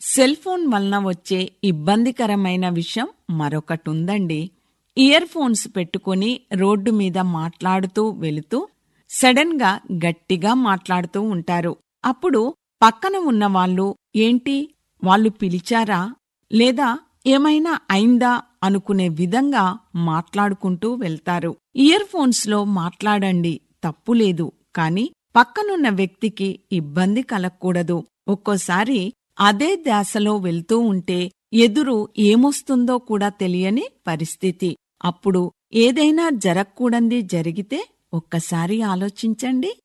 cell phone వలన వచ్చే ఇబ్బందికరమైన విషయం మరొకటుందండి ఇయర్ ఫోన్స్ పెట్టుకుని రోడ్డు మీద మాట్లాడుతూ వెళుతూ సడన్ గా గట్టిగా మాట్లాడుతూ ఉంటారు అప్పుడు పక్కన ఉన్న వాళ్ళు ఏంటి వాళ్ళు పిలిచారా లేదా ఏమైనా అయిందా అనుకునే విధంగా మాట్లాడుకుంటూ వెళ్తారు ఇయర్ ఫోన్స్లో మాట్లాడండి తప్పులేదు కాని పక్కనున్న వ్యక్తికి ఇబ్బంది కలగకూడదు ఒక్కోసారి అదే ధ్యాసలో వెళ్తూ ఉంటే ఎదురు ఏమొస్తుందో కూడా తెలియని పరిస్థితి అప్పుడు ఏదైనా జరగకూడంది జరిగితే ఒక్కసారి ఆలోచించండి